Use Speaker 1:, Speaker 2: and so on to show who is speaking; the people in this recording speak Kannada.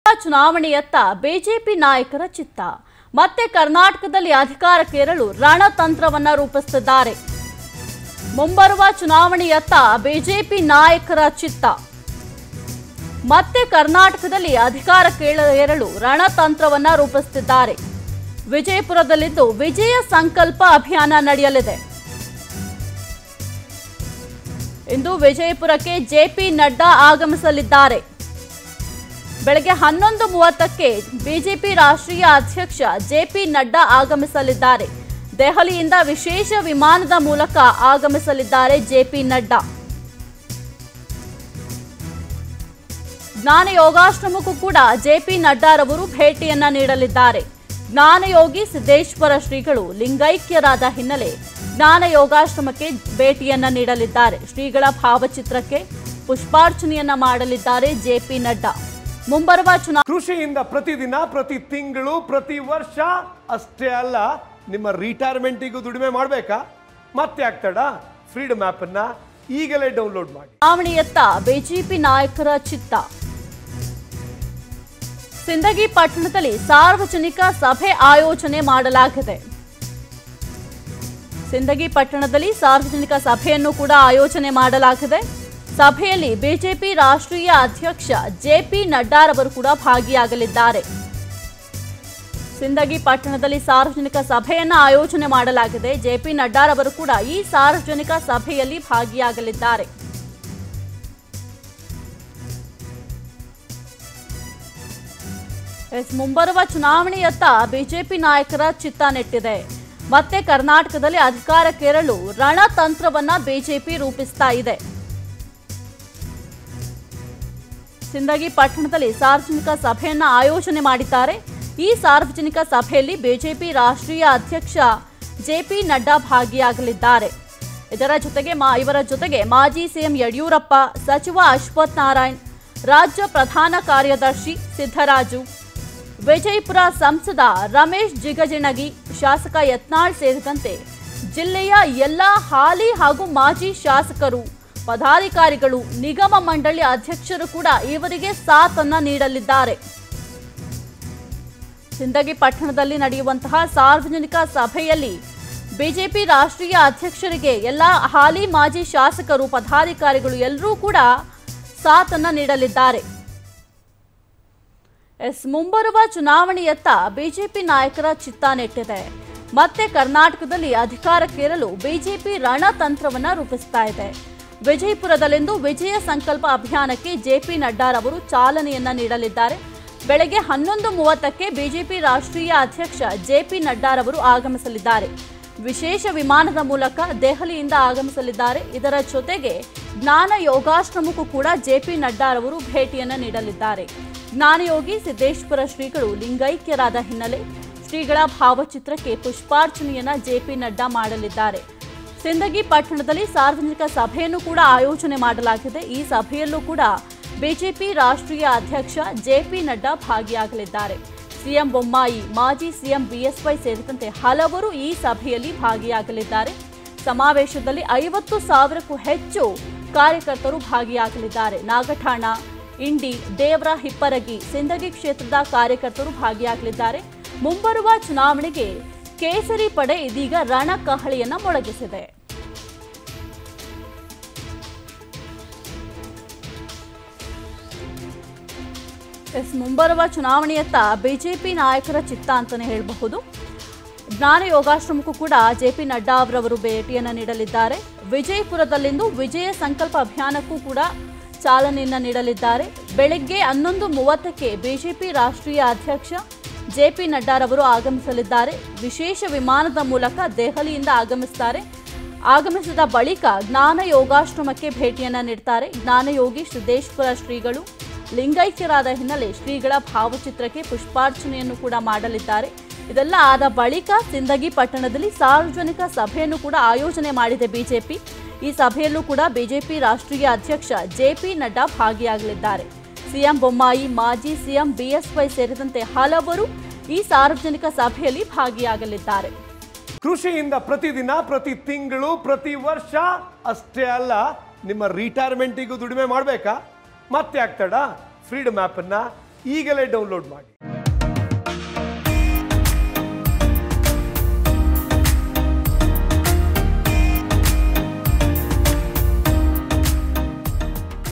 Speaker 1: ಚುನಾವಣೆಯತ್ತ ಬಿಜೆಪಿ ನಾಯಕರ ಚಿತ್ತ ಮತ್ತೆ ಕರ್ನಾಟಕದಲ್ಲಿ ಅಧಿಕಾರಕ್ಕೇರಲು ರಣತಂತ್ರವನ್ನ ರೂಪಿಸುತ್ತಿದ್ದಾರೆ ಮುಂಬರುವ ಚುನಾವಣೆಯತ್ತ ಬಿಜೆಪಿ ನಾಯಕರ ಚಿತ್ತ ಮತ್ತೆ ಕರ್ನಾಟಕದಲ್ಲಿ ಅಧಿಕಾರಕ್ಕೇರಲು ರಣತಂತ್ರವನ್ನ ರೂಪಿಸುತ್ತಿದ್ದಾರೆ ವಿಜಯಪುರದಲ್ಲಿಂದು ವಿಜಯ ಸಂಕಲ್ಪ ಅಭಿಯಾನ ನಡೆಯಲಿದೆ ಇಂದು ವಿಜಯಪುರಕ್ಕೆ ಜೆಪಿ ನಡ್ಡಾ ಆಗಮಿಸಲಿದ್ದಾರೆ ಬೆಳಗ್ಗೆ ಹನ್ನೊಂದು ಮೂವತ್ತಕ್ಕೆ ಬಿಜೆಪಿ ರಾಷ್ಟ್ರೀಯ ಅಧ್ಯಕ್ಷ ಜೆಪಿ ನಡ್ಡಾ ಆಗಮಿಸಲಿದ್ದಾರೆ ದೆಹಲಿಯಿಂದ ವಿಶೇಷ ವಿಮಾನದ ಮೂಲಕ ಆಗಮಿಸಲಿದ್ದಾರೆ ಜೆಪಿ ನಡ್ಡಾ ಜ್ಞಾನ ಯೋಗಾಶ್ರಮಕ್ಕೂ ಕೂಡ ಜೆಪಿ ನಡ್ಡಾರವರು ಭೇಟಿಯನ್ನ ನೀಡಲಿದ್ದಾರೆ ಜ್ಞಾನಯೋಗಿ ಸಿದ್ದೇಶ್ವರ ಶ್ರೀಗಳು ಲಿಂಗೈಕ್ಯರಾದ ಹಿನ್ನೆಲೆ ಜ್ಞಾನ ಯೋಗಾಶ್ರಮಕ್ಕೆ ಭೇಟಿಯನ್ನ ನೀಡಲಿದ್ದಾರೆ ಶ್ರೀಗಳ ಭಾವಚಿತ್ರಕ್ಕೆ ಪುಷ್ಪಾರ್ಚನೆಯನ್ನ ಮಾಡಲಿದ್ದಾರೆ ಜೆಪಿ ನಡ್ಡಾ ಮುಂಬರುವ ಚುನಾವಣೆ
Speaker 2: ಕೃಷಿಯಿಂದ ಪ್ರತಿದಿನ ಪ್ರತಿ ತಿಂಗಳು ಪ್ರತಿ ವರ್ಷ ಅಷ್ಟೇ ಅಲ್ಲ ನಿಮ್ಮ ರಿಟೈರ್ಮೆಂಟಿಗೂ ದುಡಿಮೆ ಮಾಡಬೇಕಾ ಮತ್ತೆ ಆಗ್ತಡ ಫ್ರೀಡಮ್ ಆ್ಯಪನ್ನು ಈಗಲೇ ಡೌನ್ಲೋಡ್ ಮಾಡಿ
Speaker 1: ಚುನಾವಣೆಯತ್ತ ಬಿಜೆಪಿ ನಾಯಕರ ಚಿತ್ತ ಸಿಂದಗಿ ಪಟ್ಟಣದಲ್ಲಿ ಸಾರ್ವಜನಿಕ ಸಭೆ ಆಯೋಜನೆ ಮಾಡಲಾಗಿದೆ ಸಿಂದಗಿ ಪಟ್ಟಣದಲ್ಲಿ ಸಾರ್ವಜನಿಕ ಸಭೆಯನ್ನು ಕೂಡ ಆಯೋಜನೆ ಮಾಡಲಾಗಿದೆ ಸಭೆಯಲ್ಲಿ ಬಿಜೆಪಿ ರಾಷ್ಟ್ರೀಯ ಅಧ್ಯಕ್ಷ ಜೆಪಿ ನಡ್ಡಾರವರು ಕೂಡ ಭಾಗಿಯಾಗಲಿದ್ದಾರೆ ಸಿಂದಗಿ ಪಟ್ಟಣದಲ್ಲಿ ಸಾರ್ವಜನಿಕ ಸಭೆಯನ್ನ ಆಯೋಜನೆ ಮಾಡಲಾಗಿದೆ ಜೆಪಿ ನಡ್ಡಾರವರು ಕೂಡ ಈ ಸಾರ್ವಜನಿಕ ಸಭೆಯಲ್ಲಿ ಭಾಗಿಯಾಗಲಿದ್ದಾರೆ ಎಸ್ ಮುಂಬರುವ ಚುನಾವಣೆಯತ್ತ ಬಿಜೆಪಿ ನಾಯಕರ ಚಿತ್ತ ನೆಟ್ಟಿದೆ ಮತ್ತೆ ಕರ್ನಾಟಕದಲ್ಲಿ ಅಧಿಕಾರಕ್ಕೇರಲು ರಣತಂತ್ರವನ್ನ ಬಿಜೆಪಿ ರೂಪಿಸ್ತಾ ಇದೆ ಸಿಂದಗಿ ಪಟ್ಟಣದಲ್ಲಿ ಸಾರ್ವಜನಿಕ ಸಭೆಯನ್ನ ಆಯೋಜನೆ ಮಾಡಿದ್ದಾರೆ ಈ ಸಾರ್ವಜನಿಕ ಸಭೆಯಲ್ಲಿ ಬಿಜೆಪಿ ರಾಷ್ಟ್ರೀಯ ಅಧ್ಯಕ್ಷ ಜೆಪಿ ನಡ್ಡಾ ಭಾಗಿಯಾಗಲಿದ್ದಾರೆ ಇದರ ಜೊತೆಗೆ ಮಾ ಇವರ ಜೊತೆಗೆ ಮಾಜಿ ಸಿಎಂ ಯಡಿಯೂರಪ್ಪ ಸಚಿವ ಅಶ್ವಥ್ ನಾರಾಯಣ್ ರಾಜ್ಯ ಪ್ರಧಾನ ಕಾರ್ಯದರ್ಶಿ ಸಿದ್ದರಾಜು ವಿಜಯಪುರ ಸಂಸದ ರಮೇಶ್ ಜಿಗಜಿಣಗಿ ಶಾಸಕ ಯತ್ನಾಳ್ ಸೇರಿದಂತೆ ಜಿಲ್ಲೆಯ ಎಲ್ಲ ಹಾಲಿ ಹಾಗೂ ಮಾಜಿ ಶಾಸಕರು ಪದಾಧಿಕಾರಿಗಳು ನಿಗಮ ಮಂಡಳಿ ಅಧ್ಯಕ್ಷರು ಕೂಡ ಇವರಿಗೆ ಸಾಥನ್ನ ನೀಡಲಿದ್ದಾರೆ ಸಿಂದಗಿ ಪಟ್ಟಣದಲ್ಲಿ ನಡೆಯುವಂತಹ ಸಾರ್ವಜನಿಕ ಸಭೆಯಲ್ಲಿ ಬಿಜೆಪಿ ರಾಷ್ಟ್ರೀಯ ಅಧ್ಯಕ್ಷರಿಗೆ ಎಲ್ಲ ಹಾಲಿ ಮಾಜಿ ಶಾಸಕರು ಪದಾಧಿಕಾರಿಗಳು ಎಲ್ಲರೂ ಕೂಡ ಸಾಥನ್ನ ನೀಡಲಿದ್ದಾರೆ ಎಸ್ ಮುಂಬರುವ ಚುನಾವಣೆಯತ್ತ ಬಿಜೆಪಿ ನಾಯಕರ ಚಿತ್ತ ನೆಟ್ಟಿದೆ ಮತ್ತೆ ಕರ್ನಾಟಕದಲ್ಲಿ ಅಧಿಕಾರಕ್ಕೇರಲು ಬಿಜೆಪಿ ರಣತಂತ್ರವನ್ನ ರೂಪಿಸ್ತಾ ಇದೆ ವಿಜಯಪುರದಲ್ಲಿಂದು ವಿಜಯ ಸಂಕಲ್ಪ ಅಭಿಯಾನಕ್ಕೆ ಜೆಪಿ ನಡ್ಡಾರವರು ಚಾಲನೆಯನ್ನ ನೀಡಲಿದ್ದಾರೆ ಬೆಳಗ್ಗೆ ಹನ್ನೊಂದು ಮೂವತ್ತಕ್ಕೆ ಬಿಜೆಪಿ ರಾಷ್ಟ್ರೀಯ ಅಧ್ಯಕ್ಷ ಜೆಪಿ ನಡ್ಡಾರವರು ಆಗಮಿಸಲಿದ್ದಾರೆ ವಿಶೇಷ ವಿಮಾನದ ಮೂಲಕ ದೆಹಲಿಯಿಂದ ಆಗಮಿಸಲಿದ್ದಾರೆ ಇದರ ಜೊತೆಗೆ ಜ್ಞಾನ ಯೋಗಾಶ್ರಮಕ್ಕೂ ಕೂಡ ಜೆಪಿ ನಡ್ಡಾರವರು ಭೇಟಿಯನ್ನ ನೀಡಲಿದ್ದಾರೆ ಜ್ಞಾನಯೋಗಿ ಸಿದ್ದೇಶ್ವರ ಶ್ರೀಗಳು ಲಿಂಗೈಕ್ಯರಾದ ಹಿನ್ನೆಲೆ ಶ್ರೀಗಳ ಭಾವಚಿತ್ರಕ್ಕೆ ಪುಷ್ಪಾರ್ಚನೆಯನ್ನ ಜೆಪಿ ನಡ್ಡಾ ಮಾಡಲಿದ್ದಾರೆ ಸಿಂದಗಿ ಪಟ್ಟಣದಲ್ಲಿ ಸಾರ್ವಜನಿಕ ಸಭೆಯನ್ನು ಕೂಡ ಆಯೋಜನೆ ಮಾಡಲಾಗಿದೆ ಈ ಸಭೆಯಲ್ಲೂ ಕೂಡ ಬಿಜೆಪಿ ರಾಷ್ಟ್ರೀಯ ಅಧ್ಯಕ್ಷ ಜೆಪಿ ನಡ್ಡಾ ಭಾಗಿಯಾಗಲಿದ್ದಾರೆ ಸಿಎಂ ಬೊಮ್ಮಾಯಿ ಮಾಜಿ ಸಿಎಂ ಬಿಎಸ್ವೈ ಸೇರಿದಂತೆ ಹಲವರು ಈ ಸಭೆಯಲ್ಲಿ ಭಾಗಿಯಾಗಲಿದ್ದಾರೆ ಸಮಾವೇಶದಲ್ಲಿ ಐವತ್ತು ಸಾವಿರಕ್ಕೂ ಹೆಚ್ಚು ಕಾರ್ಯಕರ್ತರು ಭಾಗಿಯಾಗಲಿದ್ದಾರೆ ನಾಗಠಾಣ ಇಂಡಿ ದೇವರ ಹಿಪ್ಪರಗಿ ಸಿಂದಗಿ ಕ್ಷೇತ್ರದ ಕಾರ್ಯಕರ್ತರು ಭಾಗಿಯಾಗಲಿದ್ದಾರೆ ಮುಂಬರುವ ಚುನಾವಣೆಗೆ ಕೇಸರಿ ಪಡೆ ಇದೀಗ ರಣಕಹಳಿಯನ್ನ ಮೊಳಗಿಸಿದೆ ಎಸ್ ಮುಂಬರುವ ಚುನಾವಣೆಯತ್ತ ಬಿಜೆಪಿ ನಾಯಕರ ಚಿತ್ತ ಅಂತಾನೆ ಹೇಳಬಹುದು ಜ್ಞಾನ ಯೋಗಾಶ್ರಮಕ್ಕೂ ಕೂಡ ಜೆಪಿ ನಡ್ಡಾ ಅವರವರು ಭೇಟಿಯನ್ನು ನೀಡಲಿದ್ದಾರೆ ವಿಜಯಪುರದಲ್ಲಿಂದು ವಿಜಯ ಸಂಕಲ್ಪ ಅಭಿಯಾನಕ್ಕೂ ಕೂಡ ಚಾಲನೆಯನ್ನ ನೀಡಲಿದ್ದಾರೆ ಬೆಳಗ್ಗೆ ಹನ್ನೊಂದು ಮೂವತ್ತಕ್ಕೆ ಬಿಜೆಪಿ ರಾಷ್ಟ್ರೀಯ ಅಧ್ಯಕ್ಷ ಜೆಪಿ ನಡ್ಡಾರವರು ಆಗಮಿಸಲಿದ್ದಾರೆ ವಿಶೇಷ ವಿಮಾನದ ಮೂಲಕ ದೆಹಲಿಯಿಂದ ಆಗಮಿಸುತ್ತಾರೆ ಆಗಮಿಸಿದ ಬಳಿಕ ಜ್ಞಾನ ಯೋಗಾಶ್ರಮಕ್ಕೆ ಭೇಟಿಯನ್ನ ನೀಡ್ತಾರೆ ಜ್ಞಾನಯೋಗಿ ಸಿದ್ದೇಶ್ವರ ಶ್ರೀಗಳು ಲಿಂಗೈಕ್ಯರಾದ ಹಿನ್ನೆಲೆ ಶ್ರೀಗಳ ಭಾವಚಿತ್ರಕ್ಕೆ ಪುಷ್ಪಾರ್ಚನೆಯನ್ನು ಕೂಡ ಮಾಡಲಿದ್ದಾರೆ ಇದೆಲ್ಲ ಆದ ಬಳಿಕ ಸಿಂದಗಿ ಪಟ್ಟಣದಲ್ಲಿ ಸಾರ್ವಜನಿಕ ಸಭೆಯನ್ನು ಕೂಡ ಆಯೋಜನೆ ಮಾಡಿದೆ ಬಿಜೆಪಿ ಈ ಸಭೆಯಲ್ಲೂ ಕೂಡ ಬಿಜೆಪಿ ರಾಷ್ಟ್ರೀಯ ಅಧ್ಯಕ್ಷ ಜೆಪಿ ನಡ್ಡಾ ಭಾಗಿಯಾಗಲಿದ್ದಾರೆ ಸಿಎಂ ಬೊಮ್ಮಾಯಿ ಮಾಜಿ ಸಿಎಂ ಬಿಎಸ್ವೈ ಸೇರಿದಂತೆ ಹಲವರು ಈ ಸಾರ್ವಜನಿಕ ಸಭೆಯಲ್ಲಿ ಭಾಗಿಯಾಗಲಿದ್ದಾರೆ
Speaker 2: ಕೃಷಿಯಿಂದ ಪ್ರತಿದಿನ ಪ್ರತಿ ತಿಂಗಳು ಪ್ರತಿ ವರ್ಷ ಅಷ್ಟೇ ಅಲ್ಲ ನಿಮ್ಮ ರಿಟೈರ್ಮೆಂಟಿಗೂ ದುಡಿಮೆ ಮಾಡಬೇಕಾ ಮತ್ತೆ ಆಗ್ತಡ ಫ್ರೀಡಮ್ ಆ್ಯಪನ್ನು ಈಗಲೇ ಡೌನ್ಲೋಡ್ ಮಾಡಿ